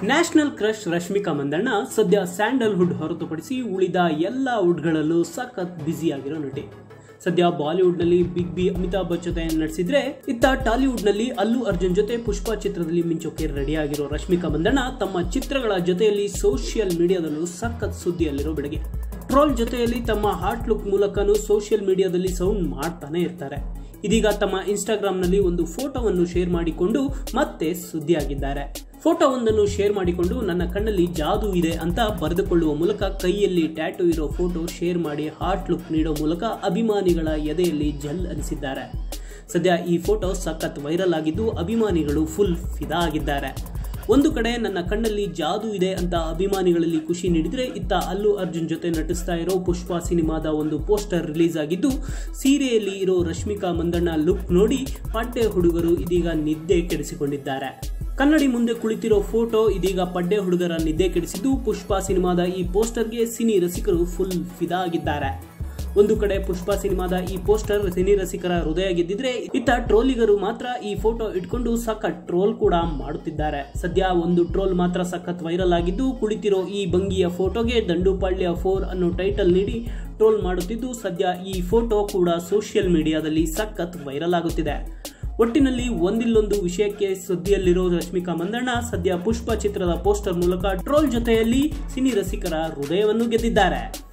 national crush Rashmika Mandanna ಸದ್ಯ Sandalwood ಹೊರತುಪಡಿಸಿ ಉಳಿದ ಎಲ್ಲ ವುಡ್ಗಳಲ್ಲೂ ಸಖತ್ ಬ್ಯುಸಿಯಾಗಿರೋ ನಟಿ ಸದ್ಯ ಬಾಲಿವುಡ್ನಲ್ಲಿ ಬಿಗ್ ಬಿ ಅಮಿತಾಬ್ ಬಚ್ಚನ್ ಜೊತೆ ನಟಿಸಿದ್ರೆ ಇತ್ತ ಟಾಲಿವುಡ್ನಲ್ಲಿ ಅಲ್ಲು ಅರ್ಜುನ್ ಜೊತೆ ಪುಷ್ಪ ಚಿತ್ರದಲ್ಲಿ ಮಿಂಚೋಕೆ ರೆಡಿಯಾಗಿರೋ ರಶ್ಮಿಕಾ ಮಂದಣ್ಣ ತಮ್ಮ ಚಿತ್ರಗಳ ಜೊತೆಯಲ್ಲಿ ಸೋಷಿಯಲ್ ಮೀಡಿಯಾದಲ್ಲೂ ಸಖತ್ ಸುದ್ದಿಯಲ್ಲಿರೋ ಬೆಳಗ್ಗೆ ಟ್ರೋಲ್ ಜೊತೆಯಲ್ಲಿ ತಮ್ಮ ಹಾಟ್ ಲುಕ್ ಮೂಲಕನೂ ಸೋಷಿಯಲ್ ಮೀಡಿಯಾದಲ್ಲಿ ಸೌಂಡ್ ಮಾಡ್ತಾನೆ ಇರ್ತಾರೆ ಇದೀಗ ತಮ್ಮ ಇನ್ಸ್ಟಾಗ್ರಾಂನಲ್ಲಿ ಒಂದು ಫೋಟೋವನ್ನು ಶೇರ್ ಮಾಡಿಕೊಂಡು ಮತ್ತೆ ಸುದ್ದಿಯಾಗಿದ್ದಾರೆ ಫೋಟೋ ಒಂದನ್ನು ಶೇರ್ ಮಾಡಿಕೊಂಡು ನನ್ನ ಕಣ್ಣಲ್ಲಿ ಜಾದು ಇದೆ ಅಂತ ಬರೆದುಕೊಳ್ಳುವ ಮೂಲಕ ಕೈಯಲ್ಲಿ ಟ್ಯಾಟೂ ಇರೋ ಫೋಟೋ ಶೇರ್ ಮಾಡಿ ಹಾರ್ಟ್ ಲುಕ್ ನೀಡೋ ಮೂಲಕ ಅಭಿಮಾನಿಗಳ ಎದೆಯಲ್ಲಿ ಜಲ್ ಅನಿಸಿದ್ದಾರೆ ಸದ್ಯ ಈ ಫೋಟೋ ಸಖತ್ ವೈರಲ್ ಆಗಿದ್ದು ಅಭಿಮಾನಿಗಳು ಫುಲ್ ಫಿದಾ ಆಗಿದ್ದಾರೆ ಒಂದು ಕಡೆ ನನ್ನ ಕಣ್ಣಲ್ಲಿ ಜಾದು ಇದೆ ಅಂತ ಅಭಿಮಾನಿಗಳಲ್ಲಿ ಖುಷಿ ನೀಡಿದ್ರೆ ಇತ್ತ ಅಲ್ಲು ಅರ್ಜುನ್ ಜೊತೆ ನಟಿಸ್ತಾ ಇರೋ ಪುಷ್ಪ ಸಿನಿಮಾದ ಒಂದು ಪೋಸ್ಟರ್ ರಿಲೀಸ್ ಆಗಿದ್ದು ಸೀರೆಯಲ್ಲಿ ಇರೋ ರಶ್ಮಿಕಾ ಮಂದಣ್ಣ ಲುಕ್ ನೋಡಿ ಪಡ್ಡೆ ಹುಡುಗರು ಇದೀಗ ನಿದ್ದೆ ಕೆಡಿಸಿಕೊಂಡಿದ್ದಾರೆ ಕನ್ನಡಿ ಮುಂದೆ ಕುಳಿತಿರೋ ಫೋಟೋ ಇದೀಗ ಪಡ್ಡೆ ಹುಡುಗರ ನಿದ್ದೆ ಕೆಡಿಸಿದ್ದು ಪುಷ್ಪ ಸಿನಿಮಾದ ಈ ಪೋಸ್ಟರ್ಗೆ ಸಿನಿ ರಸಿಕರು ಫುಲ್ ಫಿದಾ ಆಗಿದ್ದಾರೆ ಒಂದು ಕಡೆ ಪುಷ್ಪ ಸಿನಿಮಾದ ಈ ಪೋಸ್ಟರ್ ಸಿನಿ ರಸಿಕರ ಹೃದಯ ಗೆದ್ದಿದ್ರೆ ಇತ್ತ ಟ್ರೋಲಿಗರು ಮಾತ್ರ ಈ ಫೋಟೋ ಇಟ್ಕೊಂಡು ಸಖತ್ ಟ್ರೋಲ್ ಕೂಡ ಮಾಡುತ್ತಿದ್ದಾರೆ ಸದ್ಯ ಒಂದು ಟ್ರೋಲ್ ಮಾತ್ರ ಸಖತ್ ವೈರಲ್ ಆಗಿದ್ದು ಕುಳಿತಿರೋ ಈ ಭಂಗಿಯ ಫೋಟೋಗೆ ದಂಡುಪಾಳ್ಯ ಫೋರ್ ಅನ್ನೋ ಟೈಟಲ್ ನೀಡಿ ಟ್ರೋಲ್ ಮಾಡುತ್ತಿದ್ದು ಸದ್ಯ ಈ ಫೋಟೋ ಕೂಡ ಸೋಷಿಯಲ್ ಮೀಡಿಯಾದಲ್ಲಿ ಸಖತ್ ವೈರಲ್ ಆಗುತ್ತಿದೆ ಒಟ್ಟಿನಲ್ಲಿ ಒಂದಿಲ್ಲೊಂದು ವಿಷಯಕ್ಕೆ ಸುದ್ದಿಯಲ್ಲಿರೋ ರಶ್ಮಿಕಾ ಮಂದಣ್ಣ ಸದ್ಯ ಪುಷ್ಪ ಚಿತ್ರದ ಪೋಸ್ಟರ್ ಮೂಲಕ ಟ್ರೋಲ್ ಜೊತೆಯಲ್ಲಿ ಸಿನಿ ರಸಿಕರ ಹೃದಯವನ್ನು ಗೆದ್ದಿದ್ದಾರೆ